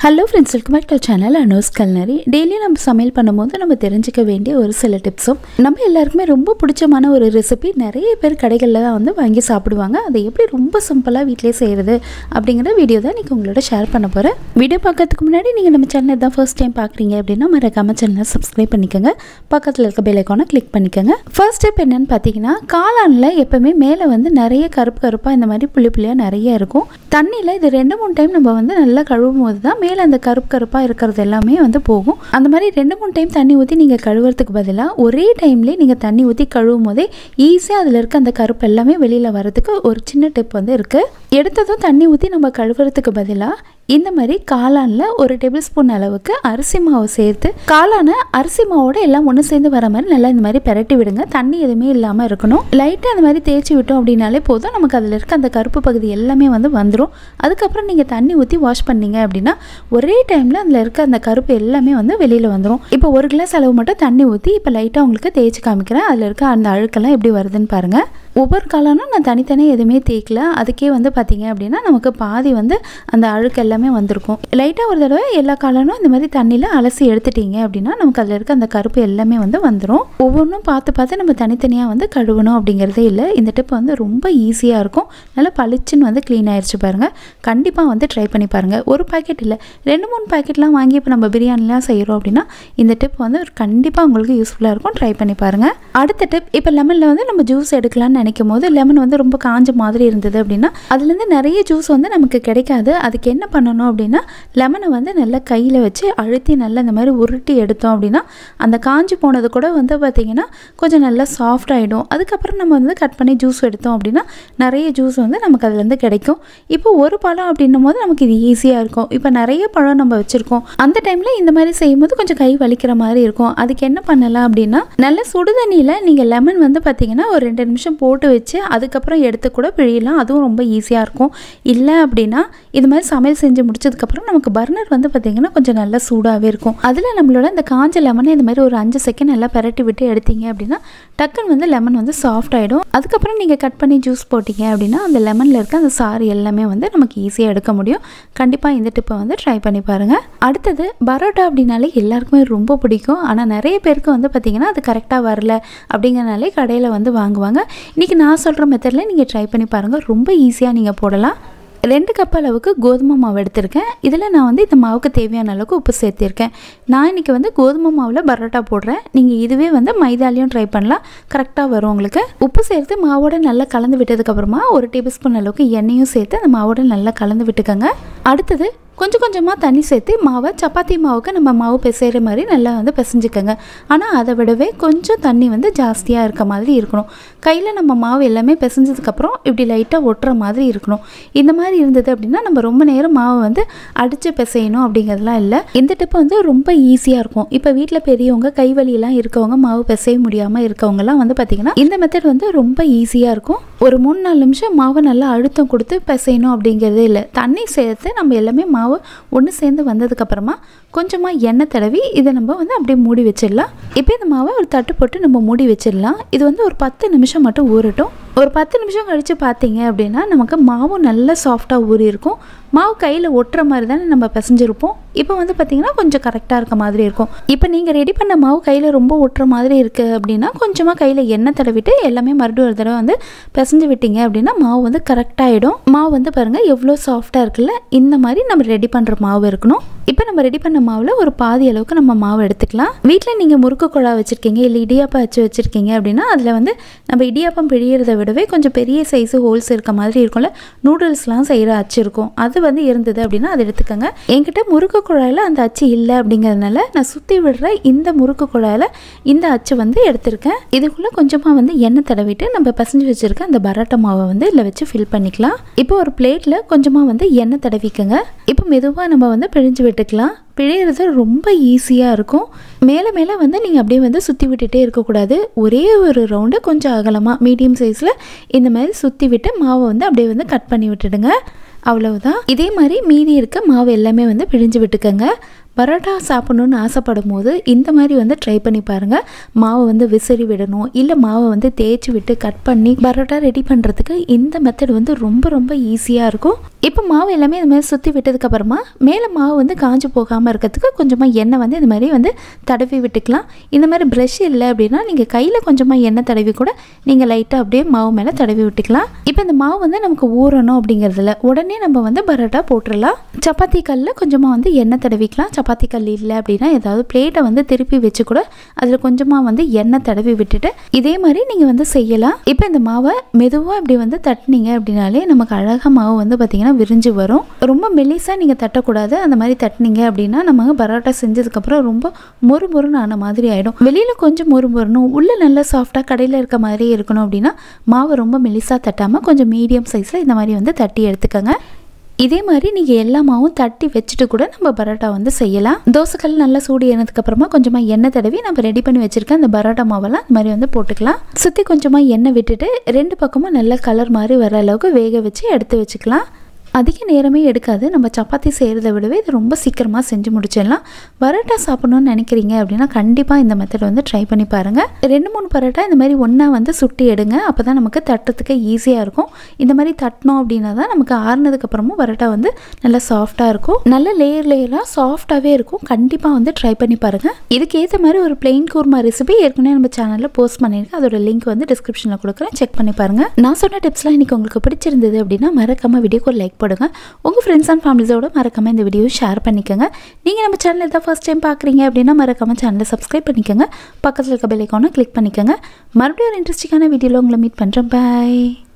hello friends welcome back to channel Anu's culinary daily நம்ம சமையல் பண்ணும்போது நம்ம தெரிஞ்சுக்க வேண்டிய ஒரு சில டிப்ஸும் நம்ம எல்லாருக்குமே ரொம்ப பிடிச்சமான ஒரு ரெசிபி நிறைய பேர் கடைகளில் தான் வந்து வாங்கி சாப்பிடுவாங்க அதை எப்படி ரொம்ப சிம்பிளாக வீட்டிலே செய்கிறது அப்படிங்கிற வீடியோ தான் இன்றைக்கி உங்களோட ஷேர் பண்ண போகிறேன் வீடியோ பார்க்கறதுக்கு முன்னாடி நீங்கள் நம்ம சேனலை தான் ஃபர்ஸ்ட் டைம் பார்க்குறீங்க அப்படின்னா மறக்காம சேனலை சப்ஸ்கிரைப் பண்ணிக்கோங்க பக்கத்தில் இருக்க பெல் ஐக்கானை கிளிக் பண்ணிக்கோங்க ஃபர்ஸ்ட் ஸ்டெப் என்னன்னு பார்த்தீங்கன்னா காளானில் எப்போவுமே மேலே வந்து நிறைய கருப்பு கருப்பாக இந்த மாதிரி புள்ளி புள்ளியாக நிறைய இருக்கும் தண்ணியில் இது ரெண்டு மூணு டைம் நம்ம வந்து நல்லா கழுவும் போது தான் மேலே அந்த கருப்பு கருப்பாக இருக்கிறது எல்லாமே வந்து போகும் அந்த மாதிரி ரெண்டு மூணு டைம் தண்ணி ஊற்றி நீங்கள் கழுவுறதுக்கு பதிலாக ஒரே டைம்லேயே நீங்கள் தண்ணி ஊற்றி கழுவும் போதே ஈஸியாக அதில் இருக்க அந்த கருப்பு எல்லாமே வெளியில் வரதுக்கு ஒரு சின்ன டிப் வந்து இருக்குது எடுத்ததும் தண்ணி ஊற்றி நம்ம கழுவுறதுக்கு பதிலாக இந்த மாதிரி காளானில் ஒரு டேபிள் ஸ்பூன் அளவுக்கு அரிசி மாவு சேர்த்து காளானை அரிசி மாவோட எல்லாம் ஒன்று சேர்ந்து வர மாதிரி நல்லா இந்த மாதிரி பெரட்டி விடுங்க தண்ணி எதுவுமே இல்லாமல் இருக்கணும் லைட்டாக அந்த மாதிரி தேய்ச்சி விட்டோம் அப்படின்னாலே போதும் நமக்கு அதில் இருக்க அந்த கருப்பு பகுதி எல்லாமே வந்து வந்துடும் அதுக்கப்புறம் நீங்கள் தண்ணி ஊற்றி வாஷ் பண்ணீங்க அப்படின்னா ஒரே டைமில் அதில் இருக்க அந்த கருப்பு எல்லாமே வந்து வெளியில் வந்துடும் இப்போ ஒரு கிளாஸ் அளவு மட்டும் தண்ணி ஊற்றி இப்போ லைட்டாக உங்களுக்கு தேய்ச்சி காமிக்கிறேன் அதில் இருக்க அந்த அழுக்கெல்லாம் எப்படி வருதுன்னு பாருங்கள் ஒவ்வொரு காளானும் நான் தனித்தனியாக எதுவுமே தேய்க்கல அதுக்கே வந்து பார்த்தீங்க அப்படின்னா நமக்கு பாதி வந்து அந்த அழுக்கு எல்லாமே வந்திருக்கும் லைட்டாக ஒரு தடவை எல்லா காளானும் இந்த மாதிரி தண்ணியில் அலசி எடுத்துட்டீங்க அப்படின்னா நமக்கு அதில் இருக்க அந்த கருப்பு எல்லாமே வந்து வந்துடும் ஒவ்வொன்றும் பார்த்து பார்த்து நம்ம தனித்தனியாக வந்து கழுவணும் அப்படிங்கிறதே இல்லை இந்த டிப் வந்து ரொம்ப ஈஸியாக இருக்கும் நல்லா பளிச்சுன்னு வந்து க்ளீன் ஆயிடுச்சு பாருங்கள் கண்டிப்பாக வந்து ட்ரை பண்ணி பாருங்கள் ஒரு பாக்கெட் இல்லை ரெண்டு மூணு பாக்கெட்லாம் வாங்கி இப்போ நம்ம பிரியாணிலாம் செய்கிறோம் அப்படின்னா இந்த டிப் வந்து கண்டிப்பாக உங்களுக்கு யூஸ்ஃபுல்லாக இருக்கும் ட்ரை பண்ணி பாருங்கள் அடுத்த டிப் இப்போ லெமனில் வந்து நம்ம ஜூஸ் எடுக்கலாம்னு நினைக்கும் போது லெமன் வந்து ரொம்ப காஞ்ச மாதிரி இருந்தது அப்படின்னா அதுலேருந்து நிறைய ஜூஸ் வந்து நமக்கு கிடைக்காது அதுக்கு என்ன பண்ணணும் அப்படின்னா லெமனை வந்து நல்லா கையில் வச்சு அழுத்தி நல்லா இந்த மாதிரி உருட்டி எடுத்தோம் அப்படின்னா அந்த காஞ்சி போனது கூட வந்து பார்த்திங்கன்னா கொஞ்சம் நல்லா சாஃப்ட் ஆகிடும் அதுக்கப்புறம் நம்ம வந்து கட் பண்ணி ஜூஸ் எடுத்தோம் அப்படின்னா நிறைய ஜூஸ் வந்து நமக்கு அதுலேருந்து கிடைக்கும் இப்போ ஒரு பழம் அப்படின்னும் போது நமக்கு இது ஈஸியாக இருக்கும் இப்போ நிறைய பழம் நம்ம வச்சுருக்கோம் அந்த டைமில் இந்த மாதிரி செய்யும்போது கொஞ்சம் கை வலிக்கிற மாதிரி இருக்கும் அதுக்கு என்ன பண்ணலாம் அப்படின்னா நல்ல சுடு தண்ணியில் நீங்கள் லெமன் வந்து பார்த்திங்கன்னா ஒரு ரெண்டு நிமிஷம் போட்டு வச்சு அதுக்கப்புறம் எடுத்து கூட பிழியலாம் அதுவும் ரொம்ப ஈஸியாக இருக்கும் இல்லை அப்படின்னா இது மாதிரி சமையல் செஞ்சு முடிச்சதுக்கப்புறம் நமக்கு பர்னர் வந்து பார்த்திங்கன்னா கொஞ்சம் நல்லா சூடாகவே இருக்கும் அதில் நம்மளோட இந்த காஞ்ச லெமனை இந்த மாதிரி ஒரு அஞ்சு செகண்ட் நல்லா பரட்டி விட்டு எடுத்தீங்க அப்படின்னா டக்குன்னு வந்து லெமன் வந்து சாஃப்ட் ஆகிடும் அதுக்கப்புறம் நீங்கள் கட் பண்ணி ஜூஸ் போட்டிங்க அப்படின்னா அந்த லெமனில் இருக்க அந்த சாறு எல்லாமே வந்து நமக்கு ஈஸியாக எடுக்க முடியும் கண்டிப்பாக இந்த டிப்பை வந்து ட்ரை பண்ணி பாருங்கள் அடுத்தது பரோட்டா அப்படின்னாலே எல்லாருக்குமே ரொம்ப பிடிக்கும் ஆனால் நிறைய பேருக்கு வந்து பார்த்திங்கன்னா அது கரெக்டாக வரல அப்படிங்கிறனாலே கடையில் வந்து வாங்குவாங்க இன்றைக்கி நான் சொல்கிற மெத்தடில் நீங்கள் ட்ரை பண்ணி பாருங்கள் ரொம்ப ஈஸியாக நீங்கள் போடலாம் ரெண்டு கப் அளவுக்கு கோதுமை மாவு எடுத்திருக்கேன் இதில் நான் வந்து இந்த மாவுக்கு தேவையான அளவுக்கு உப்பு சேர்த்திருக்கேன் நான் இன்றைக்கி வந்து கோதுமை மாவில் பரோட்டா போடுறேன் நீங்கள் இதுவே வந்து மைதாலையும் ட்ரை பண்ணலாம் கரெக்டாக வரும் உங்களுக்கு உப்பு சேர்த்து மாவோட நல்லா கலந்து விட்டதுக்கப்புறமா ஒரு டேபிள் ஸ்பூன் அளவுக்கு எண்ணெயும் சேர்த்து அந்த மாவோட நல்லா கலந்து விட்டுக்கோங்க அடுத்தது கொஞ்சம் கொஞ்சமாக தண்ணி சேர்த்து மாவை சப்பாத்தி மாவுக்கு நம்ம மாவு பிசைகிற மாதிரி நல்லா வந்து பிசைஞ்சுக்கோங்க ஆனால் அதை விடவே கொஞ்சம் தண்ணி வந்து ஜாஸ்தியாக இருக்க மாதிரி இருக்கணும் கையில் நம்ம மாவு எல்லாமே பிசைஞ்சதுக்கப்புறம் இப்படி லைட்டாக ஒட்டுற மாதிரி இருக்கணும் இந்த மாதிரி இருந்தது அப்படின்னா நம்ம ரொம்ப நேரம் மாவை வந்து அடித்து பிசையணும் அப்படிங்கிறதுலாம் இல்லை இந்த டிப்பு வந்து ரொம்ப ஈஸியாக இருக்கும் இப்போ வீட்டில் பெரியவங்க கை வலியெல்லாம் இருக்கவங்க மாவு பிசைய முடியாமல் இருக்கவங்கலாம் வந்து பார்த்திங்கன்னா இந்த மெத்தட் வந்து ரொம்ப ஈஸியாக இருக்கும் ஒரு மூணு நாலு நிமிஷம் மாவை நல்லா அழுத்தம் கொடுத்து பிசையணும் அப்படிங்கிறதே இல்லை தண்ணி சேர்த்து நம்ம எல்லாமே மாவு ஒன்று சேர்ந்து வந்ததுக்கப்புறமா கொஞ்சமாக எண்ணெய் தடவி இதை நம்ம வந்து அப்படியே மூடி வச்சிடலாம் இப்போ இந்த மாவை ஒரு தட்டு போட்டு நம்ம மூடி வச்சிடலாம் இது வந்து ஒரு பத்து நிமிஷம் மட்டும் ஊறட்டும் ஒரு பத்து நிமிஷம் கழித்து பார்த்தீங்க அப்படின்னா நமக்கு மாவும் நல்லா சாஃப்டாக ஊறி இருக்கும் மாவு கையில் ஒட்டுற மாதிரி தானே நம்ம பிசைஞ்சிருப்போம் இப்போ வந்து பார்த்திங்கன்னா கொஞ்சம் கரெக்டாக இருக்க மாதிரி இருக்கும் இப்போ நீங்கள் ரெடி பண்ண மாவு கையில் ரொம்ப ஒட்டுற மாதிரி இருக்குது அப்படின்னா கொஞ்சமாக கையில் எண்ணெய் தடவிட்டு எல்லாமே மறுபடியும் ஒரு தடவை வந்து பிசைஞ்சு விட்டீங்க அப்படின்னா மாவு வந்து கரெக்டாகிடும் மாவு வந்து பாருங்கள் எவ்வளோ சாஃப்டாக இருக்குல்ல இந்த மாதிரி நம்ம ரெடி பண்ணுற மாவு இருக்கணும் இப்போ நம்ம ரெடி பண்ண மாவில் ஒரு பாதி அளவுக்கு நம்ம மாவு எடுத்துக்கலாம் வீட்டில் நீங்கள் முறுக்கு குழா வச்சுருக்கீங்க இல்லை இடியாப்பம் வச்சு வச்சுருக்கீங்க அப்படின்னா அதில் வந்து நம்ம இடியாப்பம் பிழியறதை விடவே கொஞ்சம் பெரிய சைஸு ஹோல்ஸ் இருக்க மாதிரி இருக்கும்ல நூடுல்ஸ்லாம் செய்கிற அச்சு இருக்கும் அது வந்து இருந்தது அப்படின்னா அதை எடுத்துக்கோங்க என்கிட்ட முறுக்கு குழாயில் அந்த அச்சு இல்லை அப்படிங்கிறதுனால நான் சுற்றி விடுற இந்த முறுக்கு குழாயில் இந்த அச்சு வந்து எடுத்திருக்கேன் இதுக்குள்ளே கொஞ்சமாக வந்து எண்ணெய் தடவிட்டு நம்ம பசஞ்சு வச்சுருக்க அந்த பரோட்டா மாவை வந்து இதில் வச்சு ஃபில் பண்ணிக்கலாம் இப்போ ஒரு பிளேட்டில் கொஞ்சமாக வந்து எண்ணெய் தடவிக்கோங்க இப்போ மெதுவாக நம்ம வந்து பிழிஞ்சு விட்டுக்கலாம் பிழையிறது ரொம்ப ஈஸியாக இருக்கும் மேலே மேலே வந்து நீங்கள் அப்படியே வந்து சுற்றி விட்டுட்டே இருக்கக்கூடாது ஒரே ஒரு ரவுண்டு கொஞ்சம் அகலமாக மீடியம் சைஸில் இந்த மாதிரி சுற்றி விட்டு மாவை வந்து அப்படியே வந்து கட் பண்ணி விட்டுடுங்க அவ்வளவுதான் இதே மாதிரி மீதி இருக்க மாவு எல்லாமே வந்து பிழிஞ்சு விட்டுக்கோங்க பரோட்டா சாப்பிடணுன்னு ஆசைப்படும் போது இந்த மாதிரி வந்து ட்ரை பண்ணி பாருங்கள் மாவை வந்து விசிறி விடணும் இல்லை மாவை வந்து தேய்ச்சி விட்டு கட் பண்ணி பரோட்டா ரெடி பண்ணுறதுக்கு இந்த மெத்தட் வந்து ரொம்ப ரொம்ப ஈஸியாக இருக்கும் இப்போ மாவு எல்லாமே இந்த மாதிரி சுற்றி விட்டதுக்கப்புறமா மேலே மாவு வந்து காஞ்சு போகாமல் இருக்கிறதுக்கு கொஞ்சமாக எண்ணெய் வந்து இந்த மாதிரி வந்து தடவி விட்டுக்கலாம் இந்த மாதிரி ப்ரஷ் இல்லை அப்படின்னா நீங்கள் கையில் கொஞ்சமாக எண்ணெய் தடவி கூட நீங்கள் லைட்டாக அப்படியே மாவு மேலே தடவி விட்டுக்கலாம் இப்போ இந்த மாவு வந்து நமக்கு ஊறணும் அப்படிங்கிறதுல உடனே நம்ம வந்து பரோட்டா போட்டுடலாம் சப்பாத்தி கல்லில் கொஞ்சமாக வந்து எண்ணெய் தடவிக்கலாம் சப்பாத்தி கல் இல்லை அப்படின்னா ஏதாவது பிளேட்டை வந்து திருப்பி வச்சு கூட அதில் கொஞ்சமாக வந்து எண்ணெய் தடவி விட்டுட்டு இதே மாதிரி நீங்கள் வந்து செய்யலாம் இப்போ இந்த மாவை மெதுவாக இப்படி வந்து தட்டினீங்க அப்படின்னாலே நமக்கு அழகாக மாவு வந்து பார்த்திங்கன்னா விரிஞ்சு வரும் ரொம்ப மெலிசாக நீங்கள் தட்டக்கூடாது அந்த மாதிரி தட்டினீங்க அப்படின்னா நம்ம பரோட்டா செஞ்சதுக்கப்புறம் ரொம்ப மொறு மொறுன்னு ஆன மாதிரி ஆகிடும் வெளியில் கொஞ்சம் மொறு மொறுணும் உள்ளே நல்லா சாஃப்டாக கடையில் இருக்க மாதிரி இருக்கணும் அப்படின்னா மாவு ரொம்ப மெலிசாக தட்டாமல் கொஞ்சம் மீடியம் சைஸில் இந்த மாதிரி வந்து தட்டி எடுத்துக்கோங்க இதே மாதிரி நீங்கள் எல்லா மாவும் தட்டி வச்சுட்டு கூட நம்ம பரோட்டா வந்து செய்யலாம் தோசைக்கல் நல்லா சூடு ஏனதுக்கப்புறமா கொஞ்சமாக எண்ணெய் தடவி நம்ம ரெடி பண்ணி வச்சுருக்க அந்த பரோட்டா மாவெல்லாம் இந்த மாதிரி வந்து போட்டுக்கலாம் சுற்றி கொஞ்சமாக எண்ணெய் விட்டுட்டு ரெண்டு பக்கமும் நல்ல கலர் மாதிரி வர அளவுக்கு வேக வச்சு எடுத்து வச்சுக்கலாம் அதிக நேரமே எடுக்காது நம்ம சப்பாத்தி செய்கிறத விடவே இது ரொம்ப சீக்கிரமாக செஞ்சு முடிச்சிடலாம் பரோட்டா சாப்பிட்ணுன்னு நினைக்கிறீங்க அப்படின்னா கண்டிப்பாக இந்த மெத்தட் வந்து ட்ரை பண்ணி பாருங்கள் ரெண்டு மூணு பரோட்டா இந்த மாதிரி ஒன்றா வந்து சுட்டி எடுங்க அப்போ தான் நமக்கு தட்டுறதுக்கு ஈஸியாக இருக்கும் இந்த மாதிரி தட்டினோம் அப்படின்னா தான் நமக்கு ஆறுனதுக்கப்புறமும் பரோட்டா வந்து நல்லா சாஃப்டாக இருக்கும் நல்ல லேயர் லேயராக சாஃப்டாகவே இருக்கும் கண்டிப்பாக வந்து ட்ரை பண்ணி பாருங்கள் இதுக்கு ஏற்ற மாதிரி ஒரு பிளெயின் கூர்மா ரெசிபி ஏற்கனவே நம்ம சேனலில் போஸ்ட் பண்ணியிருக்கேன் அதோட லிங்க் வந்து டிஸ்கிரிப்ஷனில் கொடுக்குறேன் செக் பண்ணி பாருங்கள் நான் சொன்ன டிப்ஸ்லாம் இன்றைக்கி உங்களுக்கு பிடிச்சிருந்தது அப்படின்னா மறக்காமல் வீடியோக்கு ஒரு லைக் போடுங்க உங்கள் ஃப்ரெண்ட்ஸ் அண்ட் ஃபேமிலிஸோட மறக்காமல் இந்த வீடியோ ஷேர் பண்ணிக்கோங்க நீங்கள் நம்ம சேனல் தான் ஃபஸ்ட் டைம் பார்க்குறீங்க அப்படின்னா மறக்காமல் சேனலை சப்ஸ்கிரைப் பண்ணிக்கோங்க பக்கத்தில் இருக்க பெல் ஐக்கானை கிளிக் பண்ணிக்கோங்க மறுபடியும் ஒரு இன்ட்ரெஸ்டிங்கான வீடியோவில் உங்களை மீட் பண்ணுறேன் பாய்